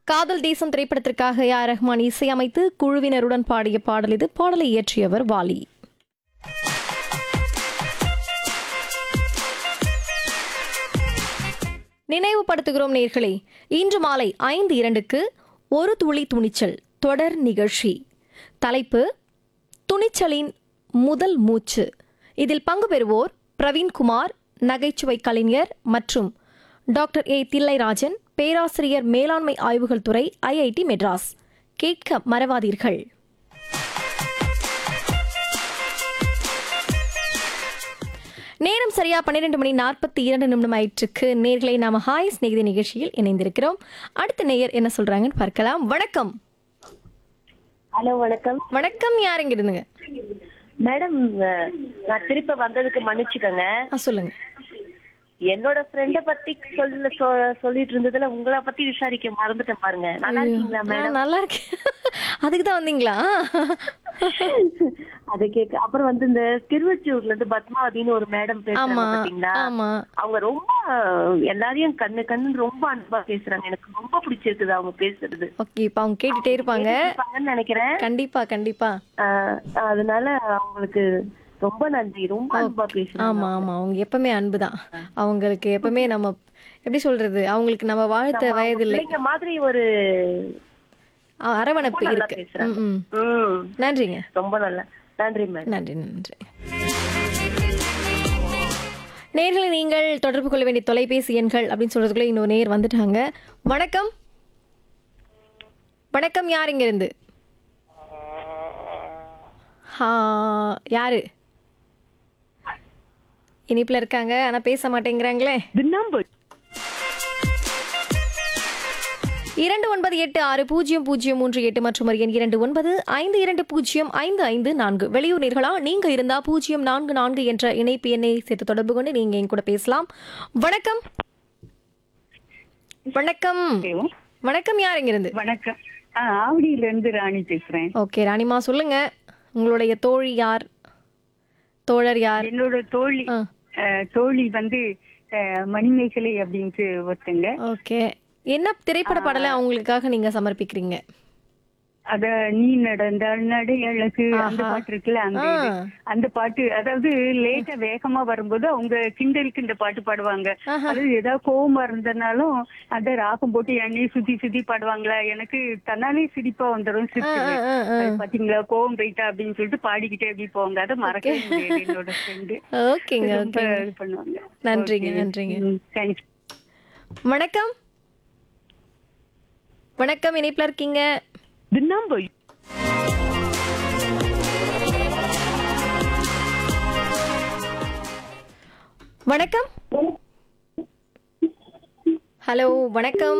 காதல் தேசம் திரைப்படத்திற்காக ஏ ஆர் ரஹ்மான் இசையமைத்து குழுவினருடன் பாடிய பாடல் இது பாடலை இயற்றியவர் வாலி நினைவுபடுத்துகிறோம் நேர்களே இன்று மாலை ஐந்து இரண்டுக்கு ஒரு துளி துணிச்சல் தொடர் நிகழ்ச்சி தலைப்பு துணிச்சலின் முதல் மூச்சு இதில் பங்கு பெறுவோர் பிரவீன்குமார் நகைச்சுவை கலைஞர் மற்றும் டாக்டர் ஏ தில்லைராஜன் பேராசிரியர் மேலாண்மை ஆய்வுகள் துறை ஐஐடி மெட்ராஸ் கேட்க மறவாதீர்கள் நேரம் சரியா பன்னிரெண்டு மணி நாற்பத்தி இரண்டு நிமிடம் ஆயிற்றுக்கு நேர்களை நாம ஹாய் ஸ்நேகிதி நிகழ்ச்சியில் இணைந்திருக்கிறோம் அடுத்த நேயர் என்ன சொல்றாங்கன்னு பார்க்கலாம் வணக்கம் ஹலோ வணக்கம் வணக்கம் யாருங்க இருந்துங்க மேடம் அஹ், நான் திருப்ப வந்ததுக்கு மன்னிச்சுக்கோங்க ஆ சொல்லுங்க என்னோட ஃப்ரெண்ட பத்தி சொல்ல சொ- சொல்லிட்டு இருந்ததுல உங்களை பத்தி விசாரிக்க மறந்துட்டேன் பாருங்க நல்லா இருக்கீங்களா ஆ, மேடம் நல்லா இருக்கேன் அதுக்கு தான் வந்தீங்களா அது கேக்கு அப்புறம் வந்து இந்த திருவொற்றியூர்ல இருந்து பத்மாவதின்னு ஒரு மேடம் பேசுறாங்க ஆமா பாத்தீங்களா ஆமா அவங்க ரொம்ப அஹ், எல்லாரையும் கண்ணு கண்ணு ரொம்ப அன்பா பேசுறாங்க எனக்கு ரொம்ப பிடிச்சிருக்குது அவங்க பேசுறது ஓகே இப்போ அவங்க கேட்டுட்டே இருப்பாங்க இருப்பாங்கன்னு நினைக்கிறேன் கண்டிப்பா கண்டிப்பா அஹ், அதனால அவங்களுக்கு ரொம்ப நன்றி ரொம்ப அன்பா பேசுறாங்க ஆமா ஆமா அவங்க எப்பவுமே அன்புதான் அவங்களுக்கு எப்பவுமே நம்ம எப்படி சொல்றது அவங்களுக்கு நம்ம வாழ்த்த வயதில்லை பிள்ளைங்க மாதிரி ஒரு அ- அரவணைப்பு நல்லா இருக்கு பேசுறாங்க. ம், ம். ம் நன்றிங்க ரொம்ப நல்லா நன்றி மேடம் நன்றி நன்றி நேர்களை நீங்கள் தொடர்பு கொள்ள வேண்டிய தொலைபேசி எண்கள் அப்படின்னு சொல்றதுக்குள்ள இன்னொரு நேர் வந்துட்டாங்க வணக்கம் வணக்கம் யார் இங்க இருந்து ஆ, யாரு இனிப்புல இருக்காங்க ஆனா பேச மாட்டேங்கிறாங்களே The number இரண்டு ஒன்பது எட்டு ஆறு பூஜ்ஜியம் பூஜ்ஜியம் மூன்று எட்டு மற்றும் ஒரு எண் இரண்டு ஒன்பது ஐந்து இரண்டு பூஜ்ஜியம் ஐந்து ஐந்து நான்கு வெளியூர் நேர்களா நீங்க இருந்தா பூஜ்ஜியம் நான்கு நான்கு என்ற இணைப்பு எண்ணை சேர்த்து தொடர்பு கொண்டு நீங்க என் கூட பேசலாம் வணக்கம் வணக்கம் வணக்கம் யார் இங்க இருந்து வணக்கம் ஆ, ஆவடியில இருந்து ராணி பேசுறேன் ஓகே ராணிமா சொல்லுங்க உங்களுடைய தோழி யார் தோழர் யார் என்னோட தோழி ஆ. அஹ், தோழி வந்து அஹ், மணிமேகலை அப்படின்ட்டு ஒருத்தங்க ஓகே என்ன திரைப்பட பாடலை அவங்களுக்காக நீங்க சமர்ப்பிக்கிறீங்க அத நீ நடந்தால் நடை அழகு அந்த ஆஹா. பாட்டு இருக்குல்ல அந்த இது. ஆ. அந்த பாட்டு அதாவது லேட்டா வேகமா வரும்போது அவங்க கிண்டலுக்கு இந்த பாட்டு பாடுவாங்க ஆஹா. அது ஏதாவது கோவமா இருந்தனாலும் அந்த ராகம் போட்டு எண்ணெய் சுத்தி சுத்தி பாடுவாங்களா எனக்கு தன்னாலே சிரிப்பா வந்துடும் ஆ, சிரிச்சுவேன் ஆ, ஆ. அது பாத்தீங்களா கோவம் போயிட்டா அப்படின்னு சொல்லிட்டு பாடிக்கிட்டே அப்படி போவாங்க அதை மறக்கவே முடியாது என்னோட ஃப்ரெண்டு ஓகேங்க ரொம்ப ஓகேங்க இது பண்ணுவாங்க நன்றிங்க, Okay. நன்றிங்க. ம், thanks. வணக்கம் வணக்கம் இணைப்புல இருக்கீங்க The number வணக்கம் ஹலோ வணக்கம்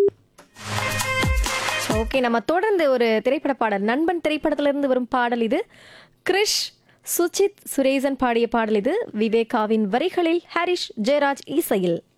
ஓகே நம்ம தொடர்ந்து ஒரு திரைப்பட பாடல் நண்பன் திரைப்படத்திலிருந்து வரும் பாடல் இது கிரிஷ் சுஜித் சுரேசன் பாடிய பாடல் இது விவேகாவின் வரிகளில் ஹரிஷ் ஜெயராஜ் இசையில்